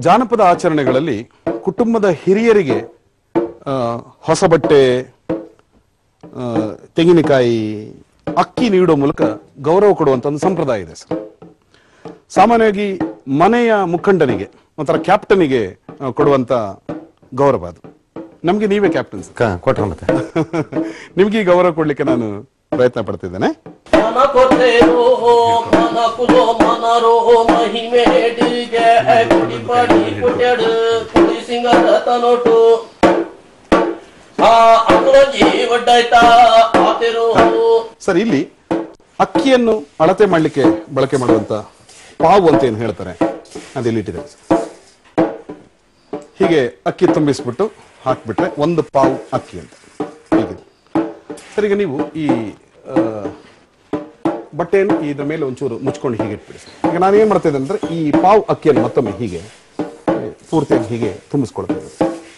ಜಾನಪದ ಆಚರಣೆಗಳಲ್ಲಿ ಕುಟುಂಬದ ಹಿರಿಯರಿಗೆ ಆ, ಹೊಸ ಬಟ್ಟೆ ಆ, ತೆಂಗಿನಕಾಯಿ ಅಕ್ಕಿ ನೀಡುವ ಮೂಲಕ ಗೌರವ ಕೊಡುವಂತ ಒಂದು ಸಂಪ್ರದಾಯ ಇದೆ ಸರ್ ಸಾಮಾನ್ಯವಾಗಿ ಮನೆಯ ಮುಖಂಡನಿಗೆ ಒಂಥರ ಕ್ಯಾಪ್ಟನಿಗೆ ಆ, ಕೊಡುವಂತ ಗೌರವ ಅದು ನಮ್ಗೆ ನೀವೇ ಕ್ಯಾಪ್ಟನ್ ಸರ್ ಕ- ಕೊಟ್ರ ಮತ್ತೆ ನಿಮ್ಗೆ ಈ ಗೌರವ ಕೊಡ್ಲಿಕ್ಕೆ ನಾನು ಪ್ರಯತ್ನ ಪಡ್ತಿದ್ದೇನೆ ಮನ ಕೊಟ್ಟೇರೋ ಮನ ಕುಲೋ ಮನರೋ ಮಹಿಮೆ ಡಿಗೆ ಕುಡಿ ಪಡಿ ಕುಟ್ಯಾಡು ಕುಡಿ ಸಿಂಗದ ತನೋಟು ಆ ಅಕಲ ಜೀವಡ್ಡಾಯ್ತಾ ಆತಿರೋ ಸರ್ ಇಲ್ಲಿ ಅಕ್ಕಿಯನ್ನು ಅಳತೆ ಮಾಡಲಿಕ್ಕೆ ಬಳಕೆ ಮಾಡುವಂತ ಪಾವು ಅಂತ ಏನು ಹೇಳ್ತಾರೆ ಅದು ಇಲ್ಲಿಟ್ಟಿದೆ ಸರ್. ಹೀಗೆ ಅಕ್ಕಿ ತುಂಬಿಸ್ಬಿಟ್ಟು ಹಾಕ್ಬಿಟ್ರೆ ಒಂದು ಪಾವು ಅಕ್ಕಿ ಅಂತ ಹೀಗೆ ಸರ್ ಈಗ ನೀವು ಈ ಆ, ಬಟ್ಟೆಯನ್ನು ಇದ್ರ ಮೇಲೆ ಒಂಚೂರು ಮುಚ್ಕೊಂಡು ಹೀಗೆ ಇಟ್ಬಿಡಿ ಸರ್ ಈಗ ನಾನು ಏನ್ ಮಾಡ್ತಾ ಇದ್ದೆ ಅಂದ್ರೆ ಈ ಪಾವು ಅಕ್ಕಿಯನ್ನು ಮತ್ತೊಮ್ಮೆ ಹೀಗೆ ಏ, ಪೂರ್ತಿಯಾಗಿ ಹೀಗೆ ತುಂಬಿಸ್ಕೊಳ್ತಾ ಇದ್ದೆ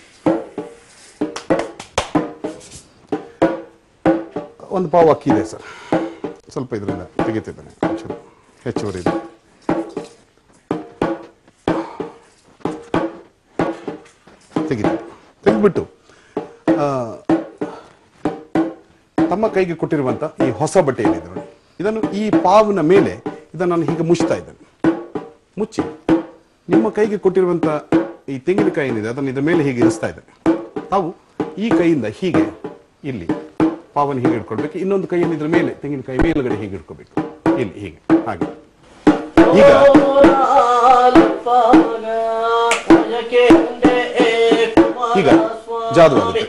ಒಂದು ಪಾವು ಅಕ್ಕಿ ಇದೆ ಸರ್ ಸ್ವಲ್ಪ ಇದರಿಂದ ತೆಗಿತಿದ್ದೇನೆ ಒಂಚೂರು ಹೆಚ್ಚುವರಿ ಇದೆ ತೆಗಿತೀನಿ ತೆಗೆದ್ಬಿಟ್ಟು ಆ, ತಮ್ಮ ಕೈಗೆ ಕೊಟ್ಟಿರುವಂತ ಈ ಹೊಸ ಬಟ್ಟೆ ಏನಿದೆ ನೋಡಿ ಇದನ್ನು ಈ ಪಾವಿನ ಮೇಲೆ ಇದನ್ನು ನಾನು ಹೀಗೆ ಮುಚ್ತಾ ಇದ್ದೇನೆ ಮುಚ್ಚಿ ನಿಮ್ಮ ಕೈಗೆ ಕೊಟ್ಟಿರುವಂತ ಈ ತೆಂಗಿನಕಾಯಿ ಏನಿದೆ ಅದನ್ನು ಇದ್ರ ಮೇಲೆ ಹೀಗೆ ಇರಿಸ್ತಾ ಇದ್ದೇನೆ ತಾವು ಈ ಕೈಯಿಂದ ಹೀಗೆ ಇಲ್ಲಿ ಪಾವನ್ ಹೀಗೆ ಇಟ್ಕೊಳ್ಬೇಕು ಇನ್ನೊಂದು ಕೈಯನ್ನು ಇದ್ರ ಮೇಲೆ ತೆಂಗಿನಕಾಯಿ ಮೇಲ್ಗಡೆ ಹೀಗೆ ಇಟ್ಕೋಬೇಕು ಇಲ್ಲಿ ಹೀಗೆ ಹಾಗೆ ಈಗ ಈಗ ಜಾದು ಆಗುತ್ತೆ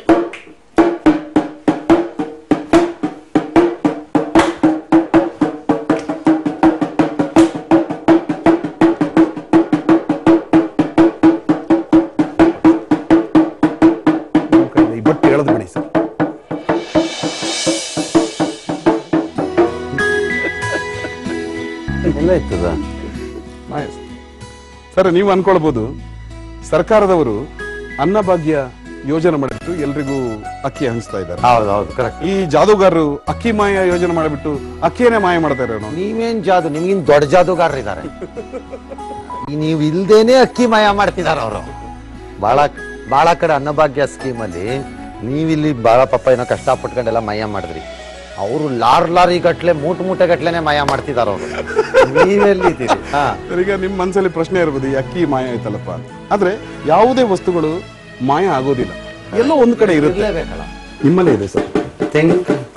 ನಿಮ್ಮ ಕೈಯಿಂದ ಈ ಬಟ್ಟೆ ಎಳೆದು ಬಿಡಿ ಸರ್ ಎಲ್ಲ ಇರ್ತದ Nice. ಸರ್ ನೀವು ಅನ್ಕೊಳ್ಬಹುದು ಸರ್ಕಾರದವರು ಅನ್ನಭಾಗ್ಯ ಯೋಜನೆ ಮಾಡಿಬಿಟ್ಟು ಎಲ್ರಿಗೂ ಅಕ್ಕಿ ಹಂಚ್ತಾ ಇದ್ದಾರೆ ಹೌದು ಹೌದು ಕರೆಕ್ಟ್ ಈ ಜಾದೂಗಾರರು ಅಕ್ಕಿ ಮಾಯ ಯೋಜನೆ ಮಾಡಿಬಿಟ್ಟು ಅಕ್ಕಿಯನ್ನೇ ಮಾಯ ಮಾಡ್ತಾ ಇರೋನು ನೀವೇನ್ ಜಾದು ನಿಮ್ಗಿನ್ ದೊಡ್ಡ ಜಾದುಗಾರರಿದ್ದಾರೆ ನೀವು ಇಲ್ದೇನೆ ಅಕ್ಕಿ ಮಯ ಮಾಡ್ತಿದಾರ ಅವರು ಬಹಳ ಬಹಳ ಕಡೆ ಅನ್ನಭಾಗ್ಯ ಸ್ಕೀಮಲ್ಲಿ ನೀವಿಲ್ಲಿ ಬಹಳ ಪಾಪ ಏನೋ ಕಷ್ಟ ಪಟ್ಕೊಂಡೆಲ್ಲ ಮಯ ಮಾಡಿದ್ರಿ ಅವರು ಲಾರ್ ಲಾರಿ ಗಟ್ಲೆ ಮೂಟ ಮೂಟೆ ಗಟ್ಲೆನೆ ಮಯ ಮಾಡ್ತಿದಾರ ಅವರು ನೀವೆಲ್ಲಿದ್ದೀರಿ ಹಾ ಸರ್, ಈಗ ನಿಮ್ಮ ಮನಸ್ಸಲ್ಲಿ ಪ್ರಶ್ನೆ ಇರ್ಬೋದು ಈ ಅಕ್ಕಿ ಮಾಯ ಆಯ್ತಲ್ಲಪ್ಪ ಅಂತ. ಆದ್ರೆ ಯಾವುದೇ ವಸ್ತುಗಳು ಮಾಯ ಆಗೋದಿಲ್ಲ ಎಲ್ಲೋ ಒಂದು ಕಡೆ ಇರುತ್ತೆ ಇರ್ಲೇಬೇಕಲ್ಲ ನಿಮ್ಮಲ್ಲೇ ಇದೆ ಸರ್ ತೆಂಗು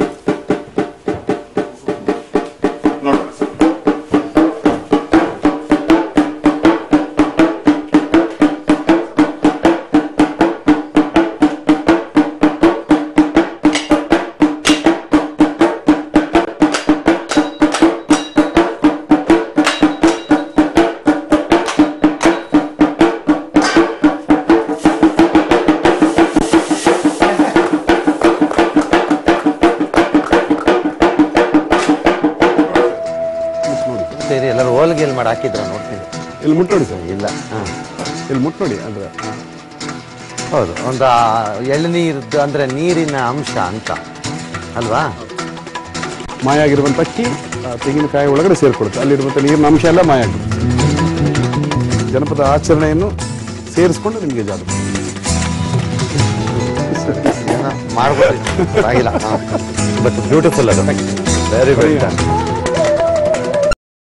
ಮುಟ್ ನೋಡಿ ಸರ್. ಸೇರಿ ಎಲ್ಲರೂ ಹೋಲ್ಗೇಲ್ ಮಾಡಿ ಹಾಕಿದ್ರ ನೋಡ್ತೀನಿ ಇಲ್ಲಿ ಮುಟ್ ನೋಡಿ ಸರ್ ಇಲ್ಲ ಹಾ ಇಲ್ಲಿ ಮುಟ್ ನೋಡಿ ಅಂದ್ರೆ ಹೌದು ಒಂದು ಎಳ್ನೀರ್ದು ಅಂದ್ರೆ ನೀರಿನ ಅಂಶ ಅಂತ ಅಲ್ವಾ ಮಾಯ ಆಗಿರುವಂತ ಅಕ್ಕಿ ಆ ತೆಂಗಿನಕಾಯಿ ಒಳಗಡೆ ಸೇರ್ಕೊಡುತ್ತೆ ಅಲ್ಲಿರುವಂತ ನೀರಿನ ಅಂಶ ಎಲ್ಲ ಮಾಯ ಆಗುತ್ತೆ ಜನಪದ ಆಚರಣೆಯನ್ನು ಸೇರಿಸ್ಕೊಂಡು ನಿಮಗೆ ಜಾದು ಏನೋ ಮಾಡ್ಬೋದು ಆಗಿಲ್ಲ ಬಟ್ ಬ್ಯೂಟಿಫುಲ್ ಅದು ವೆರಿ ವೆರಿ